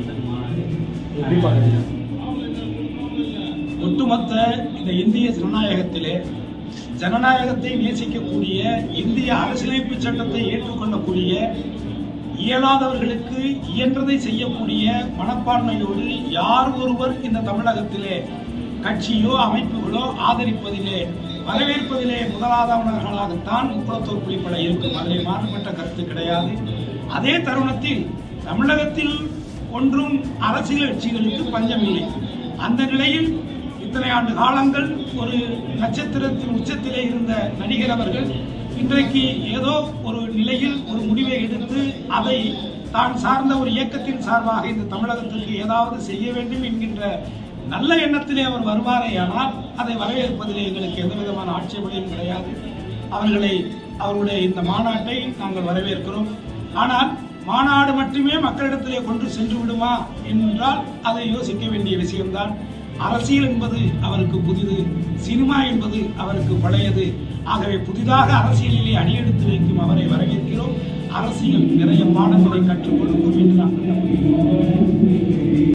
இந்த மாநாடு எப்படி பார்க்குறீங்க ஒட்டுமொத்த இந்த இந்திய ஜனநாயகத்திலே ஜனநாயகத்தை நேசிக்கக்கூடிய இந்திய அரசியலமைப்பு சட்டத்தை ஏற்றுக்கொள்ளக்கூடிய இயலாதவர்களுக்கு இயன்றதை செய்யக்கூடிய மனப்பான்மையோடு யார் ஒருவர் இந்த தமிழகத்திலே கட்சியோ அமைப்புகளோ ஆதரிப்பதிலே வரவேற்பதிலே முதலாதவர்களாகத்தான் முக்குளத்தூர் புலிப்படை இருக்கும் அதில் மாறுபட்ட கருத்து கிடையாது அதே தருணத்தில் தமிழகத்தில் ஒன்றும் அரசியல் கட்சிகளுக்கு பஞ்சமில்லை அந்த நிலையில் இத்தனை ஆண்டு காலங்கள் ஒரு நட்சத்திரத்தின் உச்சத்திலே இருந்த நடிகர் அவர்கள் இன்றைக்கு ஏதோ ஒரு நிலையில் ஒரு முடிவை எடுத்து அதை தான் சார்ந்த ஒரு இயக்கத்தின் சார்பாக இந்த தமிழகத்திற்கு ஏதாவது செய்ய வேண்டும் என்கின்ற நல்ல எண்ணத்திலே அவர் வருவாரேயானால் அதை வரவேற்பதிலே எங்களுக்கு எந்த விதமான ஆட்சேபனையும் கிடையாது அவர்களை அவருடைய இந்த மாநாட்டை நாங்கள் வரவேற்கிறோம் ஆனால் மாநாடு மட்டுமே மக்களிடத்திலே கொண்டு சென்று விடுமா என்றால் அதை யோசிக்க வேண்டிய விஷயம்தான் அரசியல் என்பது அவருக்கு புதிது சினிமா என்பது அவருக்கு பழையது ஆகவே புதிதாக அரசியலிலே அடியெடுத்து வைக்கும் அவரை வரவேற்கிறோம் அரசியல் நிறைய பாடங்களை கற்றுக் கொடுக்கும் என்று நான் நம்புகிறேன்